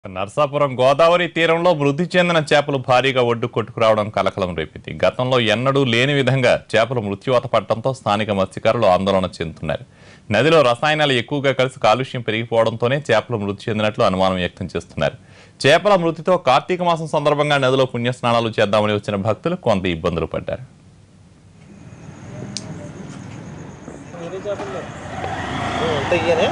నర్సాపురం గోదావరి తీరంలో మృతి చెందిన చేపలు భారీగా ఒడ్డు కొట్టుకురావడం కలకలం రేపింది గతంలో ఎన్నడూ లేని విధంగా చేపలు మృత్యువాత పడటంతో స్థానిక మత్స్యకారులు ఆందోళన చెందుతున్నారు నదిలో రసాయనాలు ఎక్కువగా కలిసి కాలుష్యం పెరిగిపోవడంతోనే చేపలు మృతి చెందినట్లు అనుమానం వ్యక్తం చేస్తున్నారు చేపల మృతితో కార్తీక మాసం సందర్భంగా నదిలో పుణ్యస్నానాలు చేద్దామని వచ్చిన భక్తులు కొంత ఇబ్బందులు పడ్డారు అంత ఇయ్యనే